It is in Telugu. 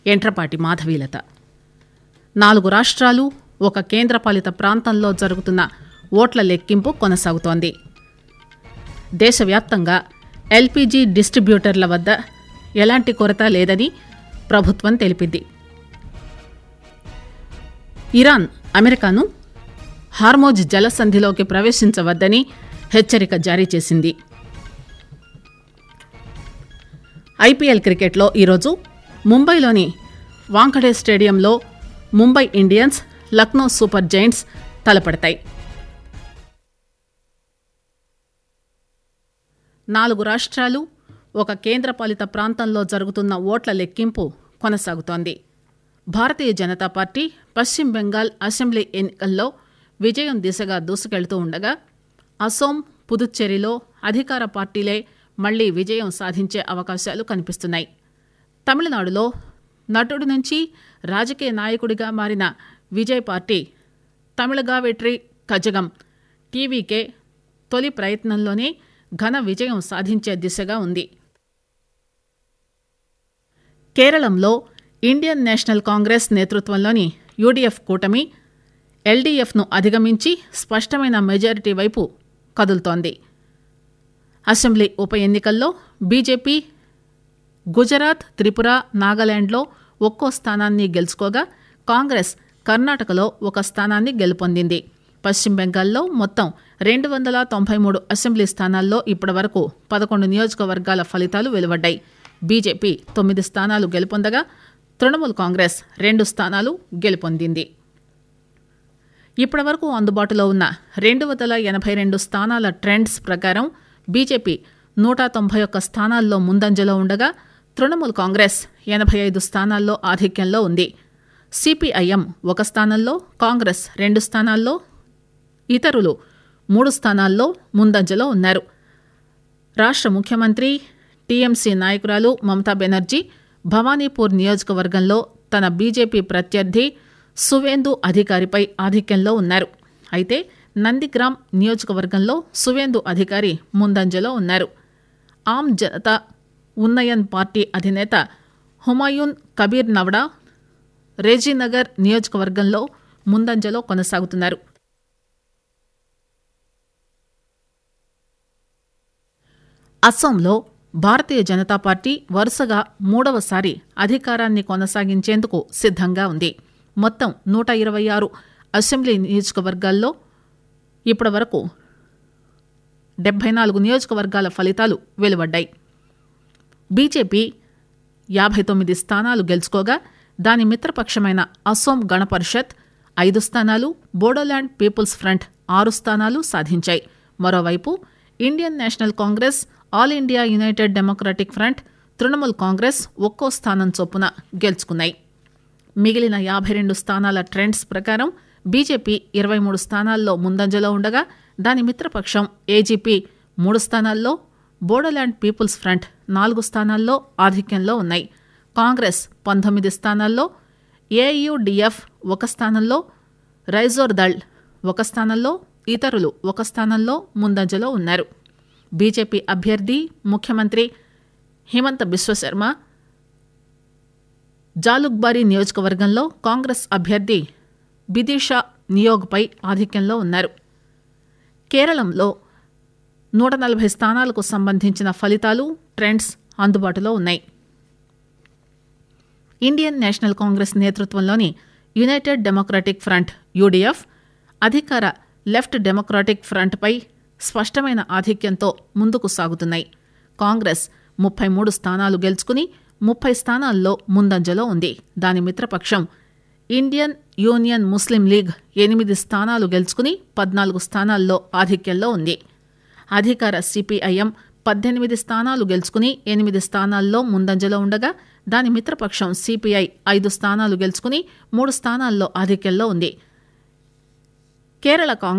ఎంట్రపాటి మాధవీలత నాలుగు రాష్ట్రాలు ఒక కేంద్రపాలిత ప్రాంతంలో జరుగుతున్న ఓట్ల లెక్కింపు కొనసాగుతోంది దేశవ్యాప్తంగా ఎల్పీజీ డిస్ట్రిబ్యూటర్ల వద్ద ఎలాంటి కొరత లేదని ప్రభుత్వం తెలిపింది ఇరాన్ అమెరికాను హార్మోజ్ జలసంధిలోకి ప్రవేశించవద్దని హెచ్చరిక జారీ చేసింది ఐపీఎల్ క్రికెట్లో ఈరోజు ముంబైలోని వాంఖడే స్టేడియంలో Mumbai Indians Lucknow super giants తలపడతాయి నాలుగు రాష్ట్రాలు ఒక కేంద్రపాలిత ప్రాంతంలో జరుగుతున్న ఓట్ల లెక్కింపు కొనసాగుతోంది భారతీయ జనతా పార్టీ పశ్చిమ బెంగాల్ అసెంబ్లీ ఎన్నికల్లో విజయం దిశగా దూసుకెళ్తూ ఉండగా అసోం పుదుచ్చేరిలో అధికార పార్టీలే మళ్లీ విజయం సాధించే అవకాశాలు కనిపిస్తున్నాయి తమిళనాడులో నటుడి నుంచి రాజకీయ నాయకుడిగా మారిన విజయ్ పార్టీ తమిళగా వెట్రి కజగం టీవీకే తొలి ప్రయత్నంలోనే ఘన విజయం సాధించే దిశగా ఉంది కేరళంలో ఇండియన్ నేషనల్ కాంగ్రెస్ నేతృత్వంలోని యూడీఎఫ్ కూటమి ఎల్డీఎఫ్ను అధిగమించి స్పష్టమైన మెజారిటీ వైపు కదులుతోంది అసెంబ్లీ ఉప ఎన్నికల్లో బీజేపీ గుజరాత్ త్రిపుర నాగాలాండ్లో ఒక్కో స్థానాన్ని గెలుచుకోగా కాంగ్రెస్ కర్ణాటకలో ఒక స్థానాన్ని గెలుపొందింది పశ్చిమ బెంగాల్లో మొత్తం రెండు వందల తొంభై మూడు అసెంబ్లీ స్థానాల్లో ఇప్పటివరకు పదకొండు నియోజకవర్గాల ఫలితాలు వెలువడ్డాయి బీజేపీ తొమ్మిది స్థానాలు గెలుపొందగా తృణమూల్ కాంగ్రెస్ రెండు స్థానాలు గెలుపొందింది ఇప్పటివరకు అందుబాటులో ఉన్న రెండు వందల ఎనభై రెండు స్థానాల ట్రెండ్స్ ప్రకారం బీజేపీ నూట తొంభై ఒక్క స్థానాల్లో ముందంజలో ఉండగా తృణమూల్ కాంగ్రెస్ ఎనభై ఐదు స్థానాల్లో ఆధిక్యంలో ఉంది సిపిఐఎం ఒక స్థానంలో కాంగ్రెస్ రెండు స్థానాల్లో ఇతరులు మూడు స్థానాల్లో ముందంజలో ఉన్నారు రాష్ట్ర ముఖ్యమంత్రి టీఎంసీ నాయకురాలు మమతా బెనర్జీ భవానీపూర్ నియోజకవర్గంలో తన బీజేపీ ప్రత్యర్థి సువేందు అధికారిపై ఆధిక్యంలో ఉన్నారు అయితే నందిగ్రామ్ నియోజకవర్గంలో సువేందు అధికారి ముందంజలో ఉన్నారు ఆమ్ జనతా ఉన్నయన్ పార్టీ అధినేత హుమాయూన్ కబీర్ నవడా రేజీనగర్ నియోజకవర్గంలో ముందంజలో కొనసాగుతున్నారు అస్సాంలో భారతీయ జనతా పార్టీ వరుసగా మూడవసారి అధికారాన్ని కొనసాగించేందుకు సిద్ధంగా ఉంది మొత్తం నూట ఇరవై ఆరు అసెంబ్లీ నియోజకవర్గాల్లో ఇప్పటి వరకు డెబ్బై నాలుగు నియోజకవర్గాల ఫలితాలు వెలువడ్డాయి బీజేపీ యాభై తొమ్మిది స్థానాలు గెలుచుకోగా దాని మిత్రపక్షమైన అసోం గణపరిషత్ ఐదు స్థానాలు బోడోల్యాండ్ పీపుల్స్ ఫ్రంట్ ఆరు స్థానాలు సాధించాయి మరోవైపు Indian National Congress All India United Democratic Front Trinamool Congress ఒక్కో స్థానం చొప్పున గెలుచుకున్నాయి మిగిలిన యాభై రెండు స్థానాల ట్రెండ్స్ ప్రకారం బీజేపీ ఇరవై మూడు స్థానాల్లో ముందంజలో ఉండగా దాని మిత్రపక్షం ఏజీపీ మూడు స్థానాల్లో బోడోల్యాండ్ పీపుల్స్ ఫ్రంట్ నాలుగు స్థానాల్లో ఆధిక్యంలో ఉన్నాయి కాంగ్రెస్ పంతొమ్మిది స్థానాల్లో ఏయుడిఎఫ్ ఒక స్థానంలో రైజోర్ దళ్ ఒక స్థానంలో ఇతరులు ఒక స్థానంలో ముందంజలో ఉన్నారు బీజేపీ అభ్యర్థి ముఖ్యమంత్రి హిమంత బిశ్వశర్మ జాలుక్బారీ నియోజకవర్గంలో కాంగ్రెస్ అభ్యర్థి బిదిషా నియోగ్పై ఆధిక్యంలో ఉన్నారు కేరళంలో నూట నలభై స్థానాలకు సంబంధించిన ఫలితాలు ట్రెండ్స్ అందుబాటులో ఉన్నాయి ఇండియన్ నేషనల్ కాంగ్రెస్ నేతృత్వంలోని యునైటెడ్ డెమోక్రటిక్ ఫ్రంట్ యూడీఎఫ్ అధికార లెఫ్ట్ డెమోక్రటిక్ ఫ్రంట్పై స్పష్టమైన ఆధిక్యంతో ముందుకు సాగుతున్నాయి కాంగ్రెస్ ముప్పై మూడు స్థానాలు గెలుచుకుని ముప్పై స్థానాల్లో ముందంజలో ఉంది దాని మిత్రపక్షం ఇండియన్ యూనియన్ ముస్లిం లీగ్ ఎనిమిది స్థానాలు గెలుచుకుని పద్నాలుగు స్థానాల్లో ఆధిక్యంలో ఉంది అధికార సిపిఐఎం పద్దెనిమిది స్థానాలు గెలుచుకుని ఎనిమిది స్థానాల్లో ముందంజలో ఉండగా దాని మిత్రపక్షం సిపిఐ ఐదు స్థానాలు గెలుచుకుని మూడు స్థానాల్లో ఆధిక్యంలో ఉంది కేరళ కాంగ్రెస్